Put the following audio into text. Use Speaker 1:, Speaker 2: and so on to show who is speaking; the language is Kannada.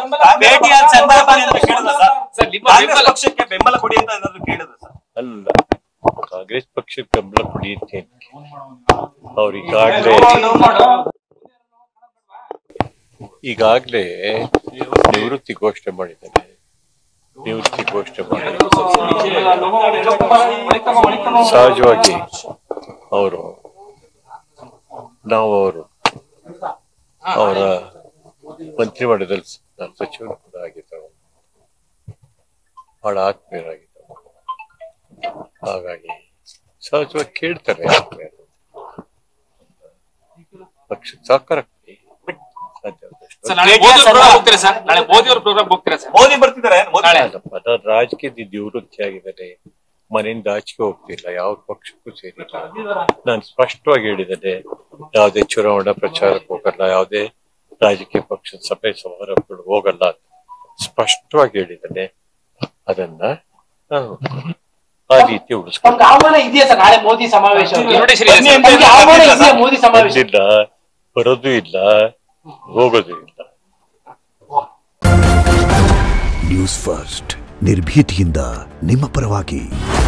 Speaker 1: ಭೇಟಿಯಾದ ಸಂದರ್ಭದಲ್ಲಿ ಅಂತ ಕೇಳಿದ ಸರ್
Speaker 2: ಸರ್ ನಿಮ್ಮ
Speaker 1: ಕಾಂಗ್ರೆಸ್
Speaker 2: ಬೆಂಬಲ
Speaker 1: ಪಕ್ಷಕ್ಕೆ ಬೆಂಬಲ ಕೊಡಿ ಅಂತ ಏನಾದ್ರು ಕೇಳಿದ ಸರ್
Speaker 3: ಅಲ್ಲ ಕಾಂಗ್ರೆಸ್ ಪಕ್ಷಕ್ಕೆ ಬೆಂಬಲ ಕೊಡಿಯುತ್ತೇನೆ ಅವ್ರು ಈಗಾಗ್ಲೇ ಈಗಾಗ್ಲೇ ನಿವೃತ್ತಿ ಘೋಷಣೆ ಮಾಡಿದ್ದಾರೆ ನಿವೃತ್ತಿ ಘೋಷಣೆ ಮಾಡಿ ಸಹಜವಾಗಿ ಅವರು ನಾವು ಅವರು ಅವರ ಮಂತ್ರಿಮಂಡಲದಲ್ಲಿ ನಾನು ಸಚಿವರು ಕೂಡ ಆಗಿದ್ದರು ಬಹಳ ಆತ್ಮೀಯರಾಗಿದ್ದರು ಹಾಗಾಗಿ ಸಹಜವಾಗಿ ಕೇಳ್ತಾರೆ ಆತ್ಮೀಯರು ಪಕ್ಷಕ್ಕೆ ಸಹಕಾರ ಕೊಡಿ ಸಾಧ್ಯವಾದಷ್ಟು.
Speaker 2: ಸರ್ ನಾಳೆ ಮೋದಿ ಪ್ರೋಗ್ರಾಮ್ ಹೋಗ್ತೀರಾ ಸರ್ ನಾಳೆ ಮೋದಿ ಅವ್ರ ಪ್ರೋಗ್ರಾಮ್ ಹೋಗ್ತೀರಾ ಸರ್
Speaker 1: ಮೋದಿ ಬರ್ತಿದ್ದಾರೆ ಮೋದಿ
Speaker 2: ನಾಳೆ.
Speaker 3: ಅಲ್ಲಪ್ಪ, ನಾನು ರಾಜಕೀಯದ ನಿವೃತ್ತಿ ಆಗಿದ್ದೇನೆ ಮನೆಯಿಂದ ಆಚೆಗೆ ಹೋಗ್ತಿಲ್ಲ ಯಾವ ಪಕ್ಷಕ್ಕೂ ಸೇರಿಲ್ಲ ನಾನು ಸ್ಪಷ್ಟವಾಗಿ ಹೇಳಿದ್ದೇನೆ ಯಾವುದೇ ಚುನಾವಣಾ ಪ್ರಚಾರಕ್ಕೆ ಹೋಗಲ್ಲ ಯಾವುದೇ ರಾಜಕೀಯ ಪಕ್ಷದ ಸಭೆ ಸಮಾರಂಭಗಳು ಹೋಗಲ್ಲ ಅಂತ ಸ್ಪಷ್ಟವಾಗಿ ಹೇಳಿದ್ದೇನೆ ಅದನ್ನ ನಾನು ಆ ರೀತಿ ಉಳಿಸ್ಕೊಂಡು
Speaker 4: ನಮ್ಗೆ ಆಹ್ವಾನ ಇದೆಯಾ ಸರ್ ನಾಳೆ ಮೋದಿ ಸಮಾವೇಶ
Speaker 2: ಇನ್ವಿಟೇಷನ್ ಇದೆ
Speaker 1: ಬನ್ನಿ
Speaker 2: ಸರ್.
Speaker 1: ಅಂತ
Speaker 4: ನಮ್ಗೆ ಆಹ್ವಾನ ಇದೆಯಾ ಮೋದಿ ಸಮಾವೇಶ
Speaker 3: ಬಂದಿಲ್ಲ ಬರೋದು ಇಲ್ಲ ಹೋಗೋದು ಇಲ್ಲ
Speaker 5: ನ್ಯೂಸ್ ಫಸ್ಟ್ ನಿರ್ಭೀತಿಯಿಂದ ನಿಮ್ಮ ಪರವಾಗಿ